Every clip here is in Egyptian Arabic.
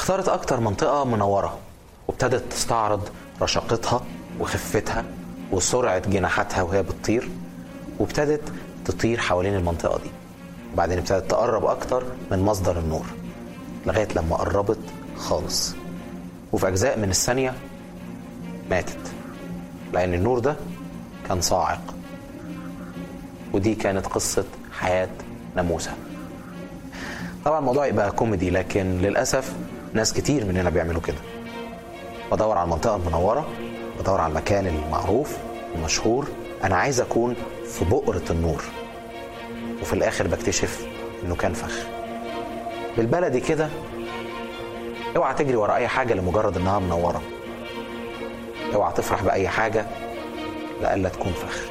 اختارت أكتر منطقة منورة وابتدت تستعرض رشاقتها وخفتها وسرعة جناحاتها وهي بتطير وابتدت تطير حوالين المنطقة دي وبعدين ابتدت تقرب أكتر من مصدر النور لغاية لما قربت خالص وفي أجزاء من الثانية ماتت لأن النور ده كان صاعق ودي كانت قصة حياة ناموسة طبعا الموضوع يبقى كوميدي لكن للأسف ناس كتير مننا بيعملوا كده بدور على المنطقة المنورة بدور على المكان المعروف المشهور أنا عايز أكون في بؤرة النور وفي الآخر بكتشف إنه كان فخ بالبلدي كده اوعى تجري ورا أي حاجة لمجرد إنها منورة اوعى تفرح بأي حاجة لألا تكون فخ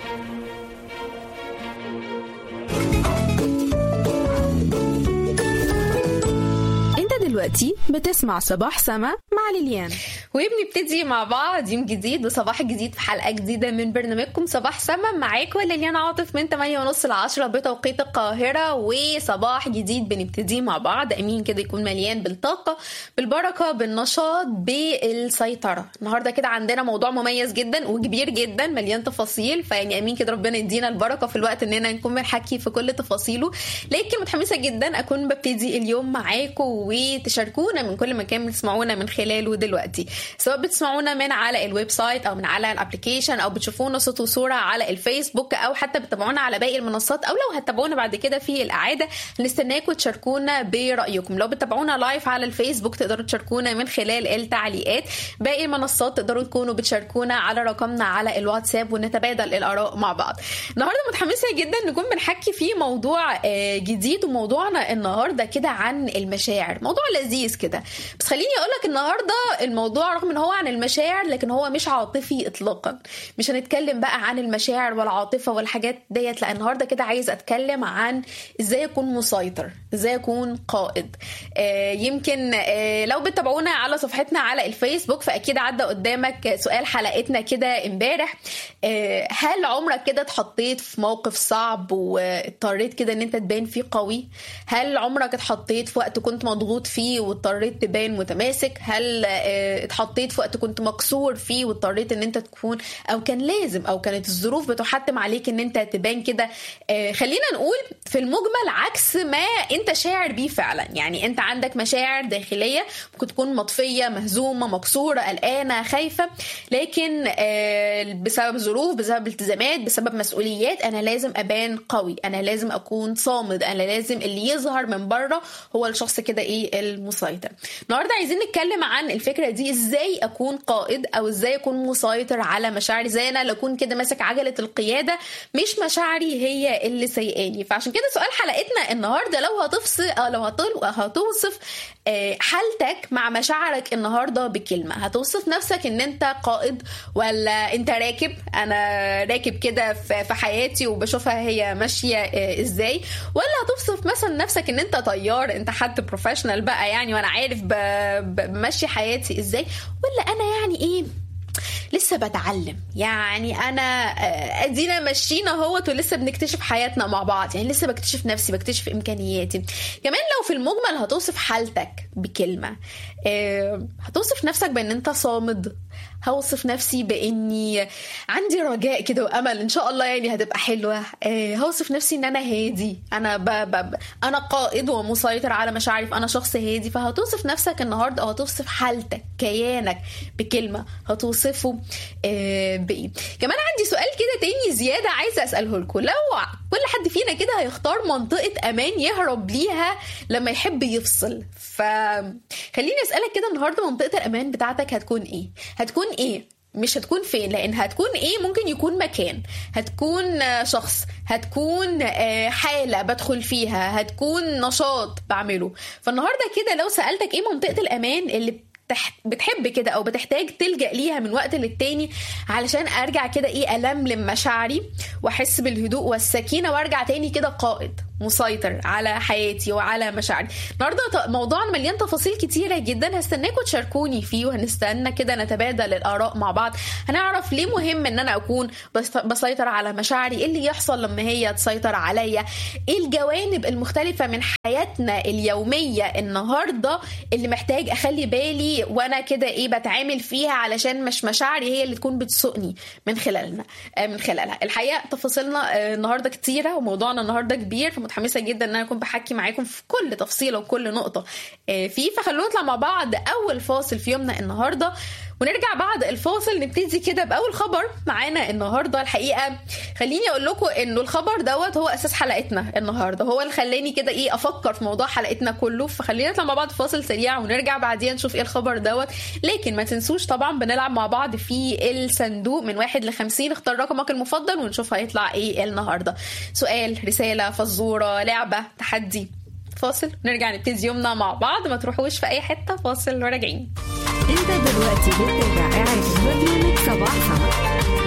انت دلوقتي بتسمع صباح سما مع ليليان وبنبتدي مع بعض يوم جديد وصباح جديد في حلقه جديده من برنامجكم صباح سما معاكم ليليان عاطف من 8 ونص ل 10 بتوقيت القاهره وصباح جديد بنبتدي مع بعض امين كده يكون مليان بالطاقه بالبركه بالنشاط بالسيطره النهارده كده عندنا موضوع مميز جدا وكبير جدا مليان تفاصيل فيعني امين كده ربنا يدينا البركه في الوقت اننا نكون بنحكي في كل تفاصيله لكن متحمسه جدا اكون ببتدي اليوم معاكم وتشاركونا من كل مكان بتسمعونا من خلاله دلوقتي سواء بتسمعونا من على الويب سايت او من على الابلكيشن او بتشوفونا صوت وصوره على الفيسبوك او حتى بتتابعونا على باقي المنصات او لو هتتابعونا بعد كده في الاعاده نستناكم تشاركونا برايكم لو بتتابعونا لايف على الفيسبوك تقدروا تشاركونا من خلال التعليقات باقي المنصات تقدروا تكونوا بتشاركونا على رقمنا على الواتساب ونتبادل الاراء مع بعض النهارده متحمسه جدا نكون بنحكي في موضوع آه، جديد وموضوعنا النهارده كده عن المشاعر موضوع لذيذ كده بس خليني اقول لك النهارده الموضوع رغم ان هو عن المشاعر لكن هو مش عاطفي اطلاقا مش هنتكلم بقى عن المشاعر والعاطفه والحاجات ديت لا النهارده كده عايز اتكلم عن ازاي اكون مسيطر ازاي اكون قائد آه يمكن آه لو بتتابعونا على صفحتنا على الفيسبوك فاكيد عدى قدامك سؤال حلقتنا كده امبارح آه هل عمرك كده اتحطيت في موقف صعب واضطريت كده ان انت تبان فيه قوي هل عمرك اتحطيت في وقت كنت مضغوط فيه واضطريت تبان متماسك هل آه، اتحطيت في وقت كنت مكسور فيه واضطريت ان انت تكون او كان لازم او كانت الظروف بتحتم عليك ان انت تبان كده آه، خلينا نقول في المجمل عكس ما انت شاعر بيه فعلا يعني انت عندك مشاعر داخليه ممكن تكون مطفيه مهزومه مكسوره قلقانه خايفه لكن آه، بسبب ظروف بسبب التزامات بسبب مسؤوليات انا لازم ابان قوي انا لازم اكون صامد انا لازم اللي يظهر من بره هو الشخص كده ايه المسيطر النهارده عايزين نتكلم عن الفكره دي ازاي اكون قائد او ازاي اكون مسيطر على مشاعري زي انا اللي اكون كده ماسك عجله القياده مش مشاعري هي اللي سايقاني فعشان كده سؤال حلقتنا النهارده لو هتفصل أو لو هتل- هتوصف آه، حالتك مع مشاعرك النهارده بكلمه هتوصف نفسك ان انت قائد ولا انت راكب انا راكب كده في في حياتي وبشوفها هي ماشيه آه، ازاي ولا هتوصف مثلا نفسك ان انت طيار انت حد بروفيشنال بقى يعني وانا عارف ب- ب- بمشي حياتي ازاي ولا انا يعني ايه لسه بتعلم يعني انا آه، ادينا ماشيين اهوت ولسه بنكتشف حياتنا مع بعض يعني لسه بكتشف نفسي بكتشف امكانياتي كمان لو في المجمل هتوصف حالتك بكلمه آه، هتوصف نفسك بان انت صامد هوصف نفسي باني عندي رجاء كده وامل ان شاء الله يعني هتبقى حلوه آه، هوصف نفسي ان انا هادي انا ب... ب... ب... انا قائد ومسيطر على مشاعري فانا شخص هادي فهتوصف نفسك النهارده او هتوصف حالتك كيانك بكلمه هتوصفه آه، بايه كمان عندي سؤال كده تاني زياده عايزه اساله لكم لو كل حد فينا كده هيختار منطقه امان يهرب ليها لما يحب يفصل فخليني اسالك كده النهارده منطقه الامان بتاعتك هتكون ايه هتكون ايه مش هتكون فين لان هتكون ايه ممكن يكون مكان هتكون آه، شخص هتكون آه، حاله بدخل فيها هتكون نشاط بعمله فالنهارده كده لو سالتك ايه منطقه الامان اللي بتح- بتحب كده او بتحتاج تلجا ليها من وقت للتاني علشان ارجع كده ايه الملم مشاعري واحس بالهدوء والسكينه وارجع تاني كده قائد مسيطر على حياتي وعلى مشاعري النهارده ط- موضوعنا مليان تفاصيل كتيره جدا هستناكم تشاركوني فيه وهنستنى كده نتبادل الاراء مع بعض هنعرف ليه مهم ان انا اكون بس- بسيطر على مشاعري ايه اللي يحصل لما هي تسيطر عليا ايه الجوانب المختلفه من حياتنا اليوميه النهارده اللي محتاج اخلي بالي وانا كده ايه بتعامل فيها علشان مش مشاعري هي اللي تكون بتسوقني من خلالنا آه، من خلالها الحقيقه تفاصيلنا آه، النهارده كتيره وموضوعنا النهارده كبير فمتحمسه جدا ان انا اكون بحكي معاكم في كل تفصيله وكل نقطه آه، فيه فخلونا نطلع مع بعض اول فاصل في يومنا النهارده ونرجع بعد الفاصل نبتدي كده باول خبر معانا النهارده الحقيقه خليني اقول لكم انه الخبر دوت هو اساس حلقتنا النهارده هو اللي خلاني كده ايه افكر في موضوع حلقتنا كله فخلينا نطلع مع بعض فاصل سريع ونرجع بعدين نشوف ايه الخبر دوت لكن ما تنسوش طبعا بنلعب مع بعض في الصندوق من واحد ل 50 اختار رقمك المفضل ونشوف هيطلع ايه النهارده سؤال رساله فزوره لعبه تحدي فاصل نرجع نبتدي يومنا مع بعض ما تروحوش في اي حته فاصل وراجعين انت دلوقتي بتتابع اعادة برنامج صباح سما